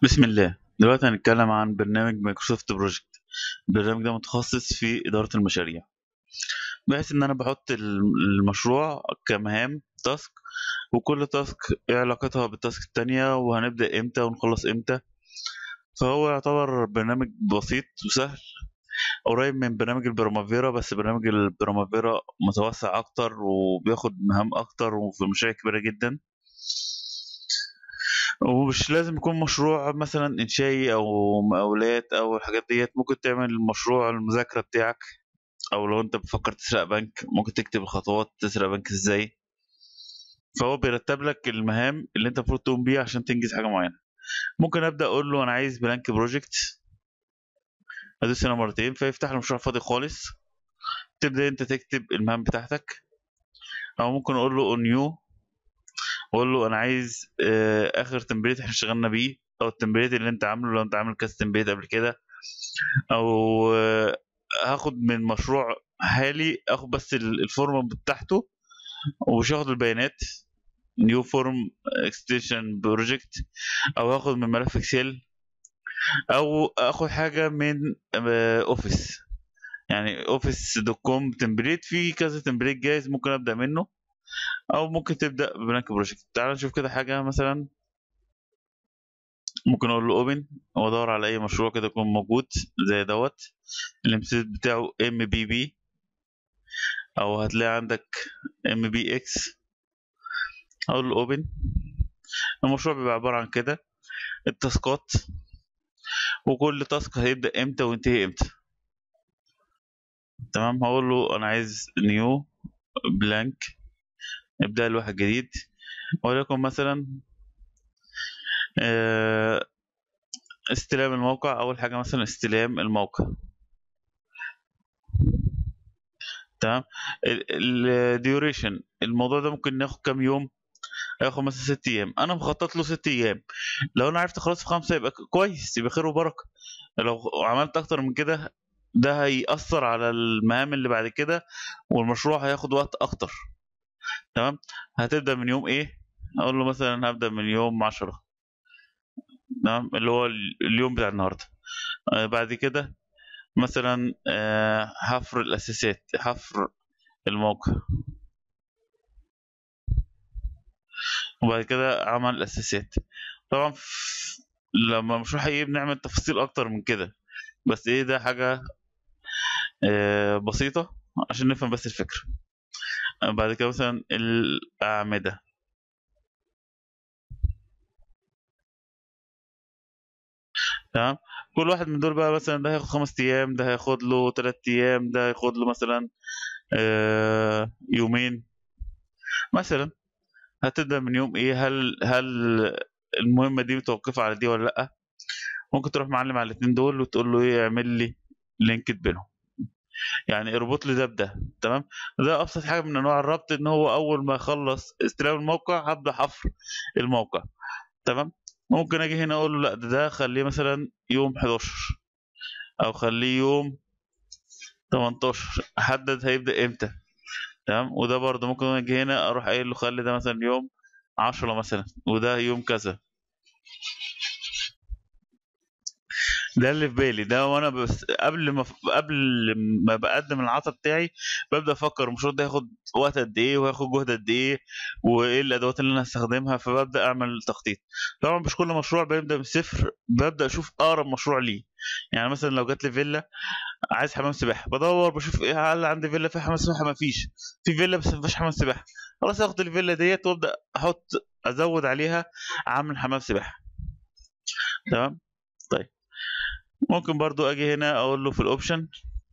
بسم الله دلوقتي هنتكلم عن برنامج مايكروسوفت بروجكت البرنامج ده متخصص في إدارة المشاريع بحيث إن أنا بحط ال- المشروع كمهام تاسك وكل تاسك إيه علاقتها بالتاسك التانية وهنبدأ إمتى ونخلص إمتى فهو يعتبر برنامج بسيط وسهل قريب من برنامج البرامافيرا بس برنامج البرامافيرا متوسع أكتر وبياخد مهام أكتر وفي مشاريع كبيرة جدا ومش لازم يكون مشروع مثلا إنشائي أو مقاولات أو الحاجات ديت ممكن تعمل مشروع المذاكرة بتاعك أو لو أنت بتفكر تسرق بنك ممكن تكتب الخطوات تسرق بنك إزاي فهو بيرتب لك المهام اللي أنت المفروض تقوم بيها عشان تنجز حاجة معينة ممكن أبدأ أقول له أنا عايز بلانك بروجكت أدوس هنا مرتين فيفتح لي مشروع فاضي خالص تبدأ أنت تكتب المهام بتاعتك أو ممكن أقول له نيو واقول له انا عايز آه، اخر تمبليت احنا اشتغلنا بيه او التمبليت اللي انت عامله لو انت عامل كاست تمبليت قبل كده او آه، هاخد من مشروع حالي اخد بس ال- الفورم بتاعته ومش هاخد البيانات نيو فورم اكستنشن بروجكت او هاخد من ملف اكسل او اخد حاجه من اوفيس يعني اوفيس دوت كوم تمبليت في كذا تمبليت جاهز ممكن ابدا منه او ممكن تبدا ببلانك بروجكت تعال نشوف كده حاجه مثلا ممكن اقول له اوبن وادور على اي مشروع كده يكون موجود زي دوت الامتداد بتاعه ام بي بي او هتلاقي عندك ام بي اكس اقول له اوبن المشروع بيبقى عباره عن كده التاسكات وكل تاسك هيبدا امتى وينتهي امتى تمام هقول له انا عايز نيو بلانك ابدا لي واحد جديد وليكن مثلا آه، استلام الموقع اول حاجه مثلا استلام الموقع تمام الديوريشن الموضوع ده ممكن ناخد كام يوم هياخد مثلا ست ايام انا مخطط له ست ايام لو انا عرفت اخلص في خمسه يبقى ك- كويس يبقى خير وبركه لو عملت اكتر من كده ده هيأثر على المهام اللي بعد كده والمشروع هياخد وقت اكتر تمام هتبدأ من يوم ايه اقول له مثلا هبدأ من يوم عشرة تمام اللي هو ال- اليوم بتاع النهارده آه، بعد كده مثلا آه، حفر الاساسات حفر الموقع وبعد كده عمل الاساسات طبعا ف- لما المشروع هيجي بنعمل تفاصيل اكتر من كده بس ايه ده حاجة آه، بسيطة عشان نفهم بس الفكرة آه، بعد كده مثلا الأعمدة تمام كل واحد من دول بقى مثلا ده هياخد خمس أيام ده هياخد له تلات أيام ده هياخد له مثلا آه، يومين مثلا هتبدأ من يوم ايه هل هل المهمة دي متوقفة على دي ولا لأ ممكن تروح معلم على الاتنين دول وتقول له ايه اعمل لي لينكد بينهم يعني اربط لي ده بده تمام ده ابسط حاجه من انواع الربط ان هو اول ما يخلص استلام الموقع هبدا حفر الموقع تمام ممكن اجي هنا اقول له لا ده, ده خليه مثلا يوم 11 او خليه يوم 18 احدد هيبدا امتى تمام وده برضه ممكن اجي هنا اروح قايل له خلي ده مثلا يوم 10 مثلا وده يوم كذا ده اللي في بالي ده وانا بس قبل ما قبل ما بقدم العطا بتاعي ببدا افكر المشروع ده هياخد وقت قد ايه وهياخد جهد قد ايه وايه الادوات اللي انا هستخدمها فببدا اعمل تخطيط طبعا مش كل مشروع بيبدا من الصفر ببدا اشوف اقرب مشروع ليه يعني مثلا لو جات لي فيلا عايز حمام سباحه بدور بشوف ايه هل عندي فيلا فيها حمام سباحه ما فيش في فيلا بس ما فيهاش حمام سباحه خلاص اخد الفيلا ديت وابدا احط ازود عليها عامل حمام سباحه تمام طيب ممكن برضو اجي هنا اقول له في الاوبشن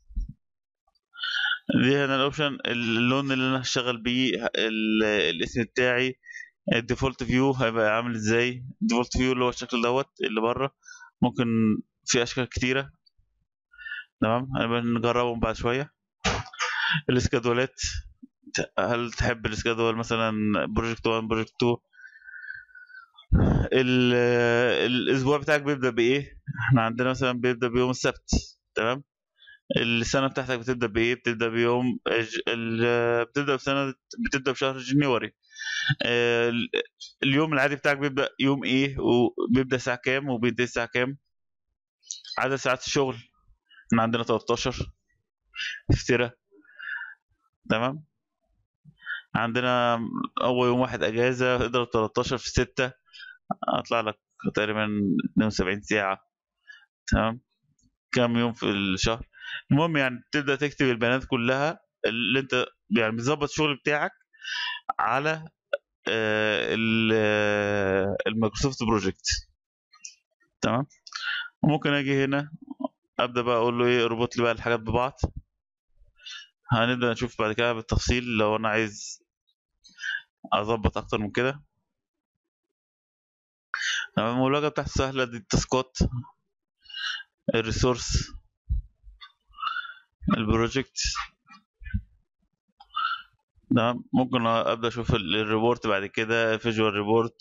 دي هنا الاوبشن اللون اللي انا هشتغل بيه ال- الاسم بتاعي الديفولت فيو هيبقى عامل ازاي الديفولت فيو اللي هو الشكل دوت اللي بره ممكن في اشكال كتيره تمام هنبقى نجربهم بعد شويه الاسكادولات هل تحب الاسكادول مثلا بروجكت 1 بروجكت 2 ال- الاسبوع بتاعك بيبدا بايه احنا عندنا مثلا بيبدا بيوم السبت تمام السنة بتاعتك بتبدأ بإيه؟ بتبدأ بيوم الج- ال- بتبدأ بسنة بتبدأ بشهر جنيوري آه، ال- اليوم العادي بتاعك بيبدا يوم ايه وبيبدا الساعه كام وبينتهي الساعه كام عدد ساعات الشغل احنا عندنا 13 افترا تمام عندنا اول يوم واحد اجازه اضرب 13 في 6 هطلع لك تقريبا 72 ساعه تمام كام يوم في الشهر المهم يعني تبدا تكتب البيانات كلها اللي انت يعني بتظبط الشغل بتاعك على آه، ال- آه، المايكروسوفت بروجكت تمام وممكن اجي هنا ابدا بقى اقول له ايه اربط لي بقى الحاجات ببعض هنبدا نشوف بعد كده بالتفصيل لو انا عايز اظبط اكتر من كده تمام والواجهه بتاعته سهله دي التاسكات الريسورس البروجكت تمام ممكن ابدا اشوف ال- الريبورت بعد كده فيجوال ريبورت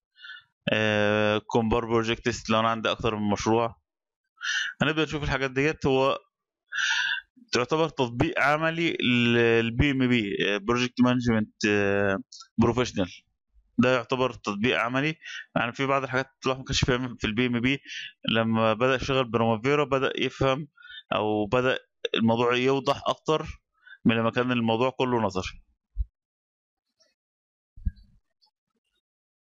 كومبار بروجكتس لو انا عندي اكتر من مشروع هنبدا نشوف الحاجات ديت هو تعتبر تطبيق عملي للبي ام بي بروجكت مانجمنت بروفيشنال ده يعتبر تطبيق عملي يعني في بعض الحاجات الواحد ما كانش فاهم في البي ام بي لما بدا يشتغل برامافيرا بدا يفهم او بدا الموضوع يوضح اكتر من لما كان الموضوع كله نظري